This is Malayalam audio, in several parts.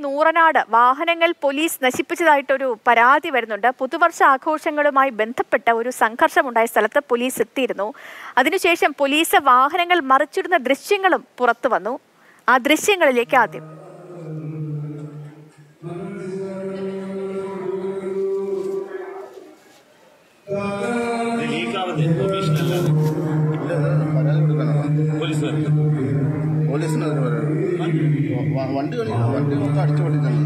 നൂറനാട് വാഹനങ്ങൾ പോലീസ് നശിപ്പിച്ചതായിട്ടൊരു പരാതി വരുന്നുണ്ട് പുതുവർഷ ആഘോഷങ്ങളുമായി ബന്ധപ്പെട്ട ഒരു സംഘർഷമുണ്ടായ സ്ഥലത്ത് പോലീസ് എത്തിയിരുന്നു അതിനുശേഷം പോലീസ് വാഹനങ്ങൾ മറിച്ചിടുന്ന ദൃശ്യങ്ങളും പുറത്തു വന്നു ആ ദൃശ്യങ്ങളിലേക്ക് ആദ്യം പോലീസ് പോലീസിന് അതിന് പറയാം വ- വണ്ടി കളി വണ്ടി മൊത്തം അടിച്ചു പൊട്ടിച്ചാണ്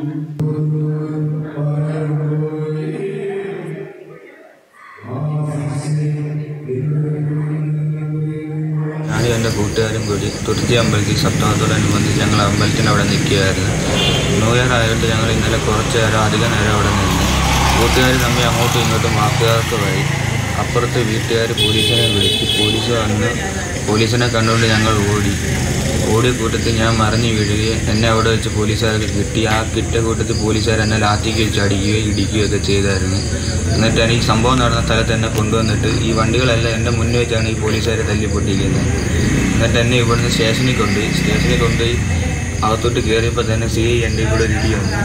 ഞാനും എൻ്റെ കൂട്ടുകാരും കൂടി തുരുത്തി അമ്പലത്തിൽ സപ്താഹത്തോടനുബന്ധിച്ച് ഞങ്ങൾ അമ്പലത്തിൻ്റെ അവിടെ നിൽക്കുകയായിരുന്നു ന്യൂ ഇയർ ആയതുകൊണ്ട് ഞങ്ങൾ ഇന്നലെ കുറച്ച് നേരം അധിക നേരം അവിടെ നിന്ന് കൂട്ടുകാർ തമ്മിൽ അങ്ങോട്ടും ഇങ്ങോട്ടും വാക്കുകാർക്കുമായി അപ്പുറത്ത് വീട്ടുകാർ പോലീസിനെ വിളിച്ച് പോലീസ് വന്ന് പോലീസിനെ കണ്ടുകൊണ്ട് ഞങ്ങൾ ഓടി ഓടിയ കൂട്ടത്തിൽ ഞാൻ മറിഞ്ഞു വീഴുകയും എന്നെ അവിടെ വെച്ച് പോലീസുകാർക്ക് കിട്ടി ആ കിട്ട കൂട്ടത്തിൽ പോലീസുകാർ എന്നെ ലാത്തിക്ക് വെച്ച് അടിക്കുകയും ഇടിക്കുകയും ഒക്കെ ചെയ്തായിരുന്നു എന്നിട്ട് എനിക്ക് സംഭവം നടന്ന സ്ഥലത്ത് എന്നെ കൊണ്ടുവന്നിട്ട് ഈ വണ്ടികളെല്ലാം എൻ്റെ മുന്നിൽ വെച്ചാണ് ഈ പോലീസുകാരെ തല്ലി പൊട്ടിക്കുന്നത് എന്നിട്ട് എന്നെ ഇവിടുന്ന് സ്റ്റേഷനിൽ കൊണ്ടുപോയി സ്റ്റേഷനിൽ കൊണ്ടുപോയി അകത്തോട്ട് കയറിയപ്പോൾ തന്നെ സി ഐ എൻ്റെ കൂടെ ഒരു ഇടി വന്നു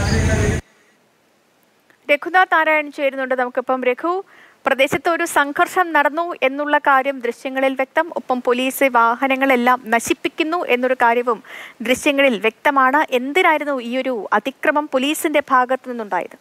രഘുനാഥ് നാരായൺ ചേരുന്നുണ്ട് നമുക്കിപ്പം രഘു പ്രദേശത്ത് ഒരു സംഘർഷം നടന്നു എന്നുള്ള കാര്യം ദൃശ്യങ്ങളിൽ വ്യക്തം ഒപ്പം പോലീസ് വാഹനങ്ങളെല്ലാം നശിപ്പിക്കുന്നു എന്നൊരു കാര്യവും ദൃശ്യങ്ങളിൽ വ്യക്തമാണ് എന്തിനായിരുന്നു ഈ ഒരു അതിക്രമം പോലീസിന്റെ ഭാഗത്തു നിന്നുണ്ടായത്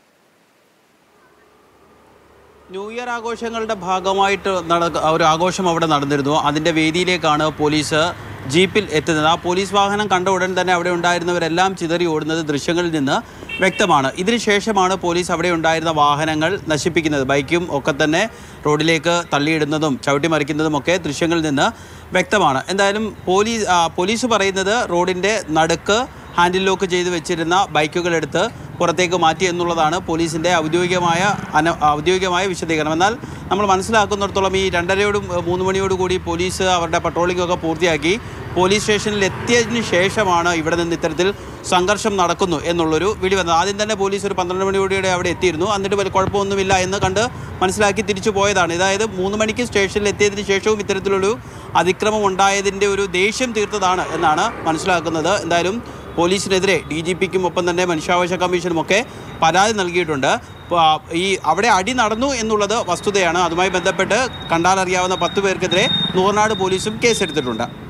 ന്യൂ ഇയർ ആഘോഷങ്ങളുടെ ഭാഗമായിട്ട് നട ഒരു ആഘോഷം അവിടെ നടന്നിരുന്നു അതിൻ്റെ വേദിയിലേക്കാണ് പോലീസ് ജീപ്പിൽ എത്തുന്നത് ആ പോലീസ് വാഹനം കണ്ട ഉടൻ തന്നെ അവിടെ ഉണ്ടായിരുന്നവരെല്ലാം ചിതറി ഓടുന്നത് ദൃശ്യങ്ങളിൽ നിന്ന് വ്യക്തമാണ് ഇതിനുശേഷമാണ് പോലീസ് അവിടെ ഉണ്ടായിരുന്ന വാഹനങ്ങൾ നശിപ്പിക്കുന്നത് ബൈക്കും ഒക്കെ തന്നെ റോഡിലേക്ക് തള്ളിയിടുന്നതും ചവിട്ടി മറിക്കുന്നതും ഒക്കെ ദൃശ്യങ്ങളിൽ നിന്ന് വ്യക്തമാണ് എന്തായാലും പോലീസ് ആ, പോലീസ് പറയുന്നത് റോഡിൻ്റെ നടുക്ക് ഹാൻഡിൽ ലോക്ക് ചെയ്ത് വെച്ചിരുന്ന ബൈക്കുകൾ എടുത്ത് പുറത്തേക്ക് മാറ്റി എന്നുള്ളതാണ് പോലീസിൻ്റെ ഔദ്യോഗികമായ അന ഔദ്യോഗികമായ വിശദീകരണം എന്നാൽ നമ്മൾ മനസ്സിലാക്കുന്നിടത്തോളം ഈ രണ്ടരയോടും ഏഹ്, മൂന്ന് മണിയോട് കൂടി പോലീസ് അവരുടെ പട്രോളിംഗ് ഒക്കെ പൂർത്തിയാക്കി പോലീസ് സ്റ്റേഷനിൽ എത്തിയതിന് ശേഷമാണ് ഇവിടെ നിന്ന് ഇത്തരത്തിൽ സംഘർഷം നടക്കുന്നു എന്നുള്ളൊരു വിളി വന്നത് ആദ്യം തന്നെ പോലീസ് ഒരു പന്ത്രണ്ട് മണിയോടെ അവിടെ എത്തിയിരുന്നു എന്നിട്ട് വലിയ കുഴപ്പമൊന്നുമില്ല എന്ന് കണ്ട് മനസ്സിലാക്കി തിരിച്ചു പോയതാണ് അതായത് മൂന്ന് മണിക്ക് സ്റ്റേഷനിൽ എത്തിയതിന് ശേഷവും ഇത്തരത്തിലൊരു അതിക്രമം ഉണ്ടായതിൻ്റെ ഒരു ദേഷ്യം തീർത്തതാണ് എന്നാണ് മനസ്സിലാക്കുന്നത് എന്തായാലും പോലീസിനെതിരെ ഡി ജി പിക്കും ഒപ്പം തന്നെ മനുഷ്യാവകാശ കമ്മീഷനും ഒക്കെ പരാതി നൽകിയിട്ടുണ്ട് അപ്പോൾ ആ, ഈ അവിടെ അടി നടന്നു എന്നുള്ളത് വസ്തുതയാണ് അതുമായി ബന്ധപ്പെട്ട് കണ്ടാലറിയാവുന്ന പത്ത് പേർക്കെതിരെ നൂറനാട് പോലീസും കേസെടുത്തിട്ടുണ്ട്